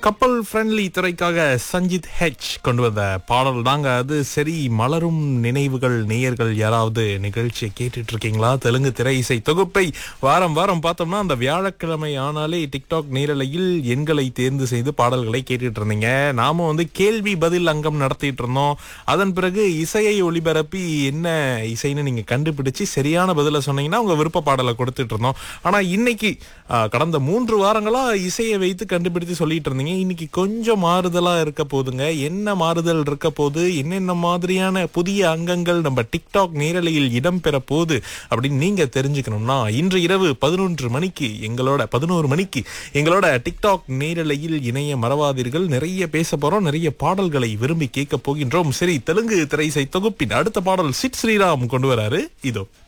கப்பல் friendly திரைக்காக சஞ்சித் H கொண்டு வந்த பாடல் தாங்க அது சரி மலரும் நினைவுகள் நேயர்கள் யாராவது நிகழ்ச்சியை கேட்டுட்டு இருக்கீங்களா தெலுங்கு திரை இசை தொகுப்பை வாரம் வாரம் பார்த்தோம்னா அந்த வியாழக்கிழமை ஆனாலே டிக்டாக் நேரலையில் எண்களை தேர்ந்து செய்து பாடல்களை கேட்டுட்டு இருந்தீங்க நாம வந்து கேள்வி பதில் அங்கம் நடத்திட்டு இருந்தோம் அதன் பிறகு இசையை ஒளிபரப்பி என்ன இசைன்னு நீங்க கண்டுபிடிச்சு சரியான பதில சொன்னீங்கன்னா உங்க விருப்ப பாடலை கொடுத்துட்டு இருந்தோம் ஆனா இன்னைக்கு ஆ, கடந்த மூன்று வாரங்களா இசையை வைத்து கண்டுபிடித்து சொல்லிட்டு இருந்தீங்க இன்னைக்கு கொஞ்சம் மாறுதலா இருக்க போதுங்க என்ன மாறுதல் இருக்க போது என்னென்ன மாதிரியான புதிய அங்கங்கள் நம்ம டிக்டாக் நேரலையில் இடம்பெற போகுது அப்படின்னு நீங்க தெரிஞ்சுக்கணும்னா இன்று இரவு பதினொன்று மணிக்கு எங்களோட பதினோரு மணிக்கு எங்களோட டிக்டாக் நேரலையில் இணைய மறவாதீர்கள் நிறைய பேச போறோம் நிறைய பாடல்களை விரும்பி கேட்க போகின்றோம் சரி தெலுங்கு திரைசை தொகுப்பின் அடுத்த பாடல் சிட் ஸ்ரீராம் கொண்டு வராரு இதோ